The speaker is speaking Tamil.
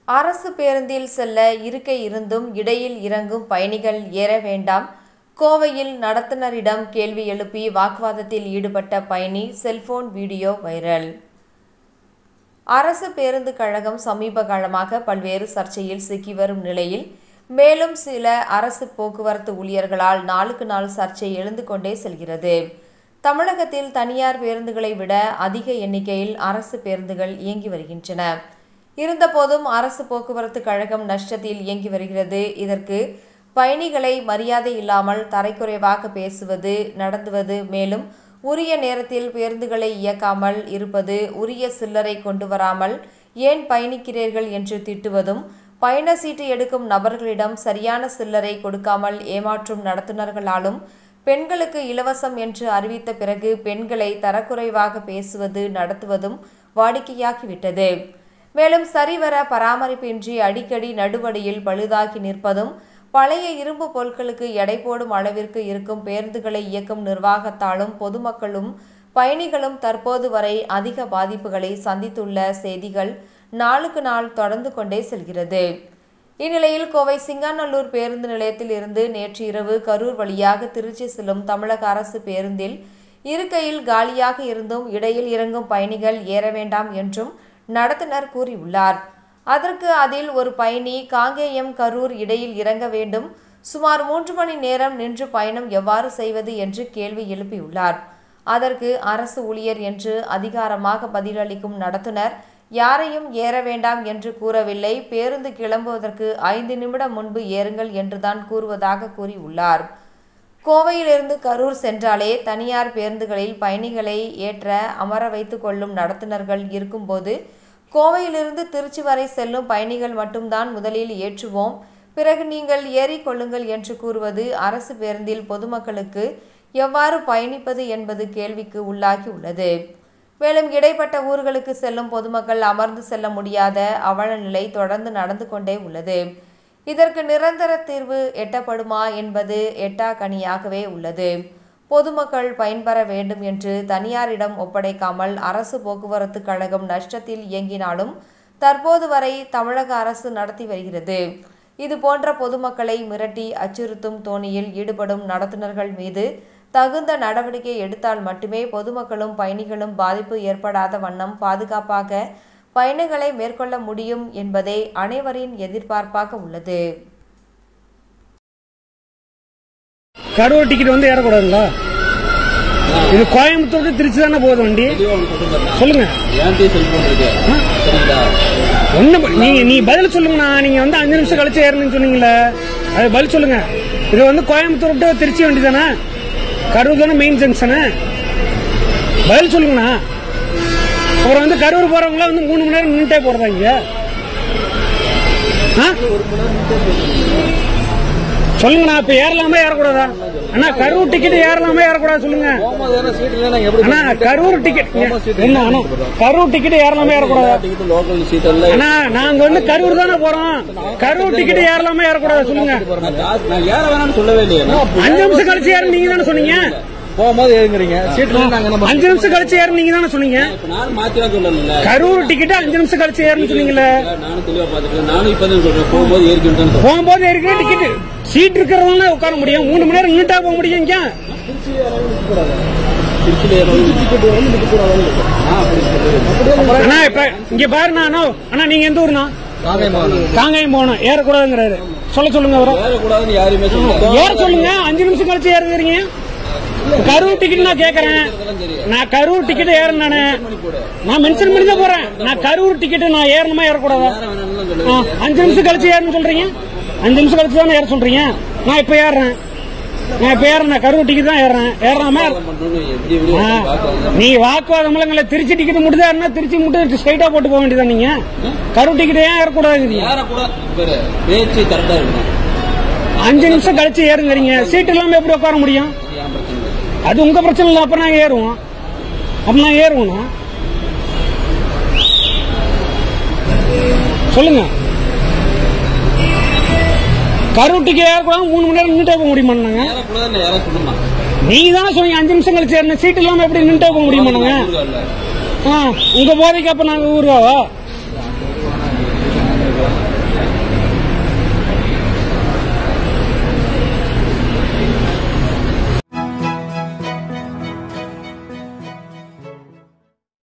அரசு பேருந்தில் செல்ல இருக்கை இருந்தும் இடையில் இறங்கும் பயணிகள் ஏற வேண்டாம் கோவையில் நடத்துனரிடம் கேள்வி எழுப்பி வாக்குவாதத்தில் ஈடுபட்ட பயணி செல்போன் வீடியோ வைரல் அரசு பேருந்து கழகம் சமீப காலமாக பல்வேறு சர்ச்சையில் சிக்கி வரும் நிலையில் மேலும் சில அரசு போக்குவரத்து ஊழியர்களால் நாளுக்கு நாள் சர்ச்சை எழுந்து கொண்டே செல்கிறது தமிழகத்தில் தனியார் பேருந்துகளை விட அதிக எண்ணிக்கையில் அரசு பேருந்துகள் இயங்கி வருகின்றன இருந்தபோதும் அரசு போக்குவரத்து கழகம் நஷ்டத்தில் இயங்கி வருகிறது இதற்கு பயணிகளை மரியாதை இல்லாமல் தரைக்குறைவாக பேசுவது நடந்துவது மேலும் உரிய நேரத்தில் பேருந்துகளை இயக்காமல் இருப்பது உரிய சில்லறை கொண்டு வராமல் ஏன் பயணிக்கிறீர்கள் என்று திட்டுவதும் பயண சீட்டு எடுக்கும் நபர்களிடம் சரியான சில்லறை கொடுக்காமல் ஏமாற்றும் நடத்துனர்களாலும் பெண்களுக்கு இலவசம் என்று அறிவித்த பிறகு பெண்களை தரக்குறைவாக பேசுவது நடத்துவதும் வாடிக்கையாகிவிட்டது மேலும் சரிவர பராமரிப்பின்றி அடிக்கடி நடுவடியில் பழுதாகி நிற்பதும் பழைய இரும்பு பொருட்களுக்கு எடை போடும் அளவிற்கு இருக்கும் பேருந்துகளை இயக்கும் நிர்வாகத்தாலும் பொதுமக்களும் பயணிகளும் தற்போது வரை அதிக பாதிப்புகளை சந்தித்துள்ள செய்திகள் நாளுக்கு நாள் தொடர்ந்து கொண்டே செல்கிறது இந்நிலையில் கோவை சிங்காநல்லூர் பேருந்து நிலையத்தில் இருந்து நேற்று இரவு கரூர் வழியாக திருச்சி செல்லும் தமிழக அரசு பேருந்தில் இருக்கையில் காலியாக இருந்தும் இடையில் இறங்கும் பயணிகள் ஏற வேண்டாம் என்றும் நடத்துனர் கூறியுள்ளார் அதற்கு அதில் ஒரு பயணி காங்கேயம் கரூர் இடையில் இறங்க வேண்டும் சுமார் மூன்று மணி நேரம் நின்று பயணம் எவ்வாறு செய்வது என்று கேள்வி எழுப்பியுள்ளார் அதற்கு அரசு ஊழியர் என்று அதிகாரமாக பதிலளிக்கும் நடத்துனர் யாரையும் ஏற வேண்டாம் என்று கூறவில்லை பேருந்து கிளம்புவதற்கு ஐந்து நிமிடம் முன்பு ஏறுங்கள் என்றுதான் கூறுவதாக கூறியுள்ளார் கோவையிலிருந்து கரூர் சென்றாலே தனியார் பேருந்துகளில் பயணிகளை ஏற்ற அமர வைத்துக் கொள்ளும் நடத்துனர்கள் இருக்கும்போது கோவையிலிருந்து திருச்சி வரை செல்லும் பயணிகள் மட்டும்தான் முதலில் ஏற்றுவோம் பிறகு நீங்கள் ஏறிக்கொள்ளுங்கள் என்று கூறுவது அரசு பேருந்தில் பொதுமக்களுக்கு எவ்வாறு பயணிப்பது என்பது கேள்விக்கு உள்ளாகி உள்ளது மேலும் இடைப்பட்ட ஊர்களுக்கு செல்லும் பொதுமக்கள் அமர்ந்து செல்ல முடியாத அவல நிலை தொடர்ந்து நடந்து கொண்டே உள்ளது இதற்கு நிரந்தர தீர்வு எட்டப்படுமா என்பது எட்டா கனியாகவே உள்ளது பொதுமக்கள் பயன்பெற வேண்டும் என்று தனியாரிடம் ஒப்படைக்காமல் அரசு போக்குவரத்து கழகம் நஷ்டத்தில் இயங்கினாலும் தற்போது வரை தமிழக அரசு நடத்தி வருகிறது இது போன்ற பொதுமக்களை மிரட்டி அச்சுறுத்தும் தோணியில் ஈடுபடும் நடத்துனர்கள் மீது தகுந்த நடவடிக்கை எடுத்தால் மட்டுமே பொதுமக்களும் பயணிகளும் பாதிப்பு ஏற்படாத வண்ணம் பாதுகாப்பாக பயணங்களை மேற்கொள்ள முடியும் என்பதே அனைவரின் எதிர்பார்ப்பாக உள்ளது கரூர் டிக்கெட் வந்து ஏறக்கூடாதுங்களா இது கோயம்புத்தூர் to திருச்சி தானே போகுது வண்டி சொல்லுங்க ஏன்டி செல்போன் இருக்கு சரிங்களா ஒண்ணு நீங்க நீ பதில் சொல்லுங்கண்ணா நீங்க வந்து அஞ்சு நிமிஷம் கழிச்சு ஏறணும்னு சொன்னீங்கல்ல அது பதில் சொல்லுங்க இது வந்து கோயம்புத்தூர் to திருச்சி வண்டி தானே கரூர் தானே மெயின் ஜங்ஷனு பதில் சொல்லுங்கண்ணா அப்புறம் வந்து கரூர் போறவங்கள வந்து மூணு மணி நேரம் நின்றுட்டே போறதா இங்க ஆ? சொல்லுங்கண்ணா இப்ப ஏறலாமா ஏறக்கூடாதா அண்ணா கரூர் டிக்கெட் ஏறலாமா ஏறக்கூடாது சொல்லுங்க போகும்போது தானே சீட் இல்லைன்னா எப்படி அண்ணா கரூர் டிக்கெட் என்ன அண்ணா கரூர் டிக்கெட் ஏறலாமா ஏறக்கூடாதா டிக்கெட் லோக்கல் சீட் எல்லாம் அண்ணா நாங்க வந்து கரூர் தானே போறோம் கரூர் டிக்கெட் ஏறலாமா ஏறக்கூடாது சொல்லுங்க நான் காசு- நான் ஏற வேணாம்னு சொல்லவே இல்லையே நான் அஞ்சு நிமிஷம் கழிச்சு ஏற நீங்க தானே சொன்னீங்க போகும்போது ஏறுங்கிறீங்க சீட்ல நாங்க நம்ம அஞ்சு நிமிஷம் கழிச்சு ஏற நீங்க தானே சொன்னீங்க இப்ப நானும் மாத்திலாம் சொல்லல கரூர் டிக்கெட் அஞ்சு நிமிஷம் கழிச்சு ஏறணும் சொன்னீங்கல்ல நானும் தெளிவா பாத்துருக்கேன் நானும் இப்பதான் சொல்றேன் போகும்போது ஏறிக்கிட்டு போகும்போது ஏற்கனவே டிக்கெட் சீட் இருக்கிறவங்க உட்கார முடியும் மூணு மணி நேரம் நின்றுட்டா போக முடியும் இங்க திருச்சியில டிக்கெட் வந்து நிக்க கூடாது அண்ணா இப்ப இங்க பாருண்ணா அண்ணா அண்ணா நீங்க எந்த ஊர்ண்ணா காங்கேயம் போகணும் ஏறக்கூடாதுங்கிறாரு சொல்ல சொல்லுங்க அவரை ஏறக்கூடாதுன்னு யாருமே சொல்லுங்க ஏற சொல்லுங்க அஞ்சு நிமிஷம் கழிச்சு ஏறுறீங்க கரூர் டிக்கெட் நான் கேக்குறேன் நான் கரூர் டிக்கெட் ஏறேன் நானு நான் மென்ஷன் பண்ணி தான் போறேன் நான் கரூர் டிக்கெட் நான் ஏறணுமா ஏறக்கூடாதா ஏற வேணாம்னு சொல்லுங்க ஆ, அஞ்சு நிமிஷம் கழிச்சு ஏறணும் சொல்றீங்க அஞ்சு நிமிஷம் கழிச்சு தானே ஏற சொல்றீங்க நான் இப்ப ஏறுறேன் நான் இப்ப ஏறேன் நான் கரூர் டிக்கெட் தான் ஏறேன் ஏறாம பண்ணணும் எப்படி எப்படி ஆ, பாக்கலாம் நீ வாக்குவாதம்ல திருச்சி டிக்கெட் மட்டும் ஏறினா திருச்சி மட்டும் ஸ்ட்ரைட்டா போட்டு போக வேண்டியதா நீங்க கரூர் டிக்கெட் ஏன் ஏறக்கூடாது ஏறக்கூடாது பாரு, பேச்சு கரெக்டா இருக்கணும் அஞ்சு நிமிஷம் கழிச்சு ஏறுங்கிறீங்க சீட் இல்லாம எப்படி உட்கார முடியும் இது ஏன் பிரச்சனை இல்லை. அது உங்க பிரச்சனை இல்லை அப்ப நான் ஏறுவோம் அப்ப நான் ஏறுவோம்னா சொல்லுங்க கரூர் டிக்கெட் ஏறக்கூடாது மூணு மணி நேரம் நின்றுட்டே போக முடியுமா நாங்க ஏறக்கூடாதுன்னு யாரோ சொல்லுமா நீங்க தானே சொன்னீங்க அஞ்சு நிமிஷம் கழிச்சு ஏறின சீட் இல்லாம எப்படி நின்றுட்டே போக முடியுமா நாங்க ஆ, உங்க போதைக்கு அப்ப நாங்க ஊருவாவா